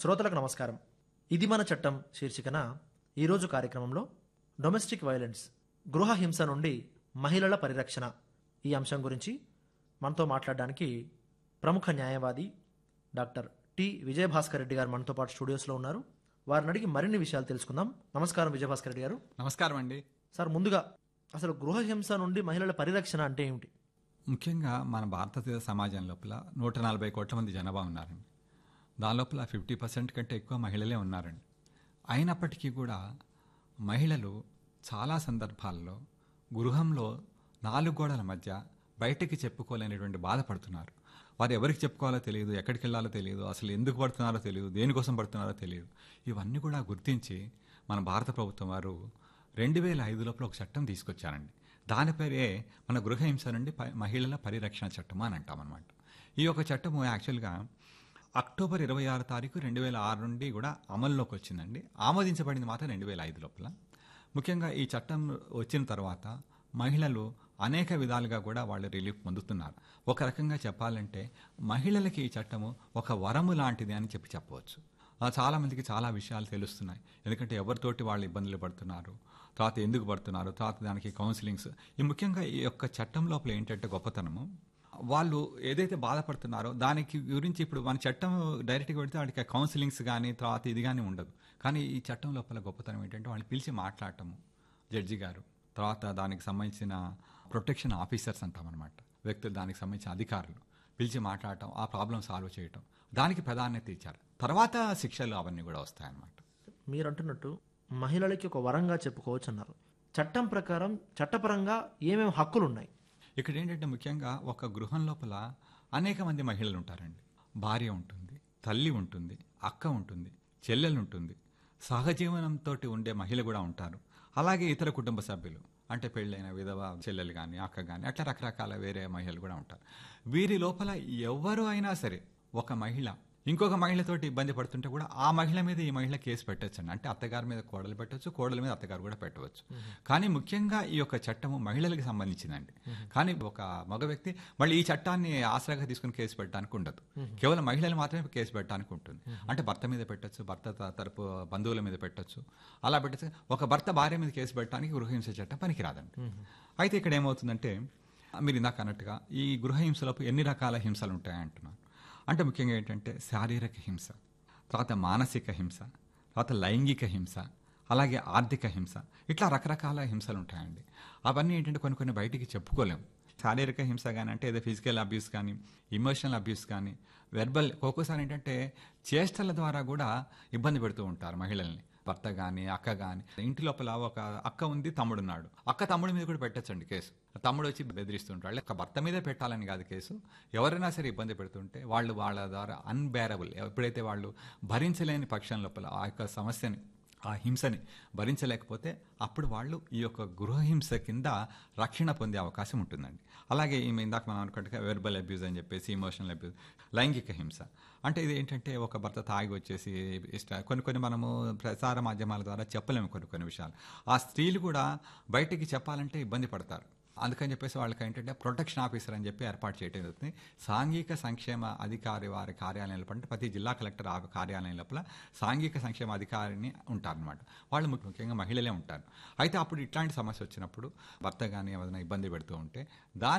శ్రోతలకు నమస్కారం ఇది మన చట్టం శీర్షికన ఈరోజు కార్యక్రమంలో డొమెస్టిక్ వైలెన్స్ గృహ హింస నుండి మహిళల పరిరక్షణ ఈ అంశం గురించి మనతో మాట్లాడడానికి ప్రముఖ న్యాయవాది డాక్టర్ టి విజయభాస్కర్ రెడ్డి గారు మనతో పాటు స్టూడియోస్లో ఉన్నారు వారిని అడిగి మరిన్ని విషయాలు తెలుసుకుందాం నమస్కారం విజయభాస్కర్ రెడ్డి గారు నమస్కారం అండి సార్ ముందుగా అసలు గృహ హింస నుండి మహిళల పరిరక్షణ అంటే ఏమిటి ముఖ్యంగా మన భారతదేశ సమాజం లోపల నూట నలభై కోట్ల మంది జనాభా ఉన్నారండి దాని లోపల ఫిఫ్టీ పర్సెంట్ కంటే ఎక్కువ మహిళలే ఉన్నారండి అయినప్పటికీ కూడా మహిళలు చాలా సందర్భాల్లో గృహంలో నాలుగు గోడల మధ్య బయటకి చెప్పుకోలేనటువంటి బాధపడుతున్నారు వారు ఎవరికి చెప్పుకోవాలో తెలియదు ఎక్కడికి వెళ్ళాలో తెలియదు అసలు ఎందుకు పడుతున్నారో తెలియదు దేనికోసం పడుతున్నారో తెలియదు ఇవన్నీ కూడా గుర్తించి మన భారత ప్రభుత్వం వారు రెండు వేల ఐదు లోపల ఒక చట్టం తీసుకొచ్చారండి దాని పేరే మన గృహహింస నుండి ప- మహిళల పరిరక్షణ చట్టం అని అంటాం అనమాట ఈ యొక్క చట్టము యాక్చువల్గా అక్టోబర్ ఇరవై ఆరు తారీఖు రెండు వేల ఆరు నుండి కూడా అమల్లోకి వచ్చిందండి ఆమోదించబడింది మాత్రం రెండు వేల ఐదు లోపల ముఖ్యంగా ఈ చట్టం వచ్చిన తర్వాత మహిళలు అనేక విధాలుగా కూడా వాళ్ళు రిలీఫ్ పొందుతున్నారు ఒక రకంగా చెప్పాలంటే మహిళలకి ఈ చట్టము ఒక వరము లాంటిది అని చెప్పి చెప్పవచ్చు ఆ, చాలా మందికి చాలా విషయాలు తెలుస్తున్నాయి ఎందుకంటే ఎవరితోటి వాళ్ళు ఇబ్బందులు పడుతున్నారు తర్వాత ఎందుకు పడుతున్నారు తర్వాత దానికి కౌన్సిలింగ్స్ ఈ ముఖ్యంగా ఈ యొక్క చట్టం లోపల ఏంటంటే గొప్పతనము వాళ్ళు ఏదైతే బాధపడుతున్నారో దానికి గురించి ఇప్పుడు మన చట్టం డైరెక్ట్గా పెడితే వాడికి కౌన్సిలింగ్స్ కానీ తర్వాత ఇది కానీ ఉండదు కానీ ఈ చట్టం లోపల గొప్పతనం ఏంటంటే వాళ్ళని పిలిచి మాట్లాడటము జడ్జి గారు తర్వాత దానికి సంబంధించిన ప్రొటెక్షన్ ఆఫీసర్స్ అంటామన్నమాట వ్యక్తులు దానికి సంబంధించిన అధికారులు పిలిచి మాట్లాడటం ఆ ప్రాబ్లం సాల్వ్ చేయటం దానికి ప్రాధాన్యత ఇచ్చారు తర్వాత శిక్షలు అవన్నీ కూడా వస్తాయన్నమాట మీరు అంటున్నట్టు మహిళలకి ఒక వరంగా చెప్పుకోవచ్చు అన్నారు చట్టం ప్రకారం చట్టపరంగా ఏమేమి హక్కులు ఉన్నాయి ఇక్కడ ఏంటంటే ముఖ్యంగా ఒక గృహం లోపల అనేక మంది మహిళలు ఉంటారండి భార్య ఉంటుంది తల్లి ఉంటుంది అక్క ఉంటుంది చెల్లెలు ఉంటుంది సహజీవనంతో ఉండే మహిళ కూడా ఉంటారు అలాగే ఇతర కుటుంబ సభ్యులు అంటే పెళ్ళైన విధవ చెల్లెలు కానీ అక్క కానీ అట్లా రకరకాల వేరే మహిళలు కూడా ఉంటారు వీరి లోపల ఎవరు అయినా సరే ఒక మహిళ ఇంకొక మహిళతోటి ఇబ్బంది పడుతుంటే కూడా ఆ మహిళ మీద ఈ మహిళ కేసు పెట్టొచ్చండి అంటే అత్తగారి మీద కోడలు పెట్టవచ్చు కోడల మీద అత్తగారు కూడా పెట్టవచ్చు కానీ ముఖ్యంగా ఈ యొక్క చట్టము మహిళలకు సంబంధించిందండి కానీ ఒక మగ వ్యక్తి మళ్ళీ ఈ చట్టాన్ని ఆసరాగా తీసుకుని కేసు పెట్టడానికి ఉండదు కేవలం మహిళలు మాత్రమే కేసు పెట్టడానికి ఉంటుంది అంటే భర్త మీద పెట్టొచ్చు భర్త త- తరపు బంధువుల మీద పెట్టొచ్చు అలా పెట్టచ్చు ఒక భర్త భార్య మీద కేసు పెట్టడానికి గృహహింస చట్టం పనికిరాదండి అయితే ఇక్కడ ఏమవుతుందంటే మీరు ఇందాక అన్నట్టుగా ఈ గృహహింసలోపు ఎన్ని రకాల హింసలు ఉంటాయి అంటున్నారు అంటే ముఖ్యంగా ఏంటంటే శారీరక హింస తర్వాత మానసిక హింస తర్వాత లైంగిక హింస అలాగే ఆర్థిక హింస ఇట్లా రకరకాల హింసలు ఉంటాయండి అవన్నీ ఏంటంటే కొన్ని కొన్ని బయటికి చెప్పుకోలేము శారీరక హింస కానీ అంటే ఏదో ఫిజికల్ అబ్యూస్ కానీ ఇమోషనల్ అబ్యూస్ కానీ వెర్బల్ ఒక్కోసారి ఏంటంటే చేష్టల ద్వారా కూడా ఇబ్బంది పెడుతూ ఉంటారు మహిళల్ని భర్త కానీ అక్క కానీ ఇంటి లోపల ఒక అక్క ఉంది తమ్ముడు ఉన్నాడు అక్క తమ్ముడి మీద కూడా పెట్టచ్చండి కేసు తమ్ముడు వచ్చి బెదిరిస్తుంటాడు ఒక భర్త మీదే పెట్టాలని కాదు కేసు ఎవరైనా సరే ఇబ్బంది పెడుతుంటే వాళ్ళు వాళ్ళ ద్వారా అన్బేరబుల్ ఎప్పుడైతే వాళ్ళు భరించలేని పక్షం లోపల ఆ యొక్క సమస్యని ఆ హింసని భరించలేకపోతే అప్పుడు వాళ్ళు ఈ యొక్క గృహహింస కింద రక్షణ పొందే అవకాశం ఉంటుందండి అలాగే ఈమె ఇందాక మనం అనుకుంటే వెర్బల్ అబ్యూజ్ అని చెప్పేసి ఇమోషనల్ అబ్యూజ్ లైంగిక హింస అంటే ఇది ఏంటంటే ఒక భర్త తాగి వచ్చేసి ఇష్ట కొన్ని కొన్ని మనము ప్రసార మాధ్యమాల ద్వారా చెప్పలేము కొన్ని కొన్ని విషయాలు ఆ స్త్రీలు కూడా బయటికి చెప్పాలంటే ఇబ్బంది పడతారు అందుకని చెప్పేసి వాళ్ళకి ఏంటంటే ప్రొటెక్షన్ ఆఫీసర్ అని చెప్పి ఏర్పాటు చేయడం జరుగుతుంది సాంఘిక సంక్షేమ అధికారి వారి కార్యాలయంలో అంటే ప్రతి జిల్లా కలెక్టర్ ఆ కార్యాలయం లోపల సాంఘిక సంక్షేమ అధికారిని ఉంటారనమాట వాళ్ళు ముఖ్య- ముఖ్యంగా మహిళలే ఉంటారు అయితే అప్పుడు ఇట్లాంటి సమస్య వచ్చినప్పుడు భర్త కానీ ఏదైనా ఇబ్బంది పెడుతూ ఉంటే దాని